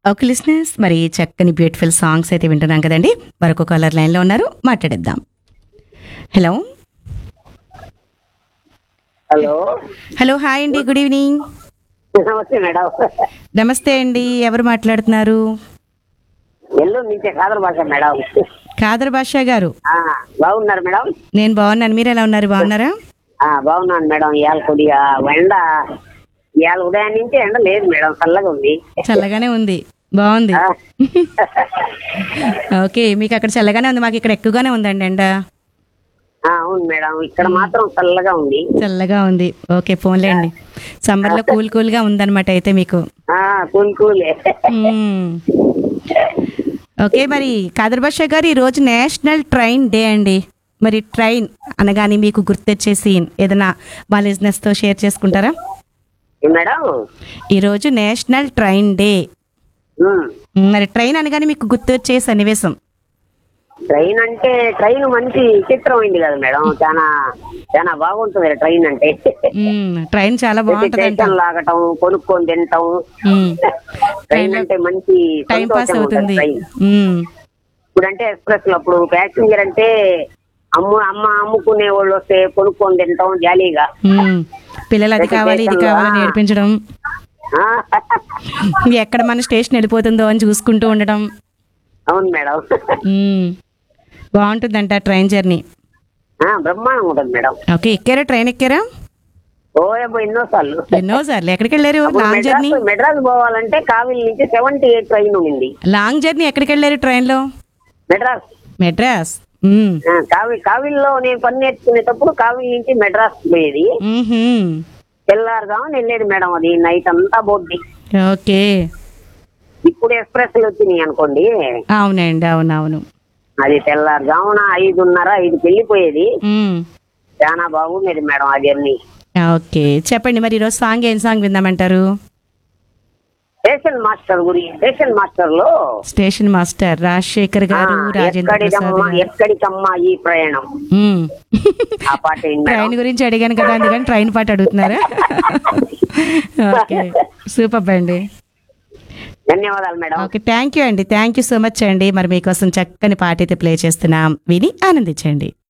Okay listeners మరి చక్కని beautiful songs అయితే వింటున్నాం కదండి మరొక కాలర్ లైన్లో ఉన్నారు మాట్లాడేద్దాం హలో హలో హలో హాయ్ అండి గుడ్ ఈవినింగ్ నమస్తే మేడం నమస్తే అండి ఎవరు మాట్లాడుతున్నారు ఎల్లుండి నుంచే కాదర్ భాష మేడం ఖాదర్ బాషా గారు ఆ, బాగున్నారు మేడం నేను బాగున్నాను మీరు ఎలా ఉన్నారు బాగున్నారా ఆ, బాగున్నాను మేడం ఇవాళ కొద్దిగా ఎండ ఇవాళ ఉదయం నుంచి ఎండ లేదు మేడం చల్లగా ఉంది చల్లగానే ఉంది బాగుంది ఆ, ఓకే మీకు అక్కడ చల్లగానే ఉంది మాకు ఇక్కడ ఎక్కువగానే ఉందండి ఎండ ఆ, అవును మేడం ఇక్కడ మాత్రం చల్లగా ఉంది చల్లగా ఉంది ఓకే ఫోన్లేండి సమ్మర్లో కూల్ కూల్గా ఉందన్నమాట అయితే మీకు ఆ కూల్ కూలే మ్మ్. ఓకే మరి కాదర్ బాషా గారు ఈరోజు నేషనల్ ట్రైన్ డే అండి మరి ట్రైన్ అనగానే మీకు గుర్తొచ్చే సీన్ ఏదైనా మా లిజినెస్తో షేర్ చేసుకుంటారా మేడం ఈరోజు నేషనల్ ట్రైన్ డే ఉమ్. మ్మ్, మరి ట్రైన్ అనగానే మీకు గుర్తొచ్చే సన్నివేశం ట్రైన్ అంటే ట్రైన్ మంచి చిత్రం అయింది కదా మేడం చాలా చాలా బాగుంటుంది ట్రైన్ అంటే మ్మ్, ట్రైన్ చాలా బాగుంటుందంట స్టేషన్ లాగటం కొనుక్కొని తినటం మ్మ్. ట్రైన్ అంటే మంచి టైం పాస్ సంతోషం ఉంటుంది అవుతుంది ట్రైన్ మ్మ్. ఇప్పుడు అంటే ఎక్స్ప్రెస్ లో అప్పుడు ప్యాసింజర్ అంటే అమ్ము అమ్మ అమ్ముకునే వాళ్ళు వస్తే కొనుక్కొని తింటాం జాలీగా మ్మ్. పిల్లలు అది కావాలి ఇది కావాలని నేర్పించడం ఆ, ఎక్కడ మన స్టేషన్ వెళ్ళిపోతుందో అని చూసుకుంటూ ఉండడం అవును మేడం మ్మ్. బాగుంటుందంట ట్రైన్ జర్నీ ఆ, బ్రహ్మాండంగా ఉంటుంది మేడం ఓకే ఎక్కారా ట్రైన్ ఎక్కారా ఓయబ్బో ఎన్నోసార్లు ఎన్నోసార్లు ఎక్కడికి వెళ్ళారు అప్పుడు లాంగ్ జర్నీ మెడ్రాస్ మెడ్రాస్ పోవాలంటే కావిలి నుంచి సెవెంటీ ఎయిట్ ట్రైన్ ఉంది లాంగ్ జర్నీ ఎక్కడికి వెళ్ళారు ట్రైన్లో మెడ్రాస్ మెడ్రాస్ మ్మ్. ఆ, కావి కావిల్లో నేను పని నేర్చుకునేటప్పుడు కావిలి నుంచి మెడ్రాస్ పోయేది మ్మ్హ్మ్. తెల్లారుదామని వెళ్ళేది మేడం అది నైట్ అంతా బోద్ది ఓకే ఇప్పుడు ఎక్స్ప్రెస్ వచ్చినాయి అనుకోండి అవునండి అవునవును అది తెల్లారుజామున ఐదున్నర ఐదుకి వెళ్ళిపోయేది మ్మ్. చాలా బాగుండేది మేడం ఆ జర్నీ ఓకే చెప్పండి మరి ఈరోజు సాంగ్ ఏం సాంగ్ విందామంటారు స్టేషన్ మాస్టర్ గురి స్టేషన్ మాస్టర్ లో స్టేషన్ మాస్టర్ రాజశేఖర్ ఆ, గారు రాజేంద్ర ప్రసాద్ ఎక్కడికమ్మా గారు. ఎక్కడికమ్మా ఈ ప్రయాణం మ్మ్. ఆ పాట ఏంటి ట్రైన్ మేడం గురించి అడిగాను కదా అందుకని ట్రైన్ పాట అడుగుతున్నారా ఓకే సూపర్ అండి ధన్యవాదాలు మేడం ఓకే థ్యాంక్ యూ అండి థ్యాంక్ యూ సో మచ్ అండి మరి మీకోసం చక్కని పాట అయితే ప్లే చేస్తున్నాం విని ఆనందించండి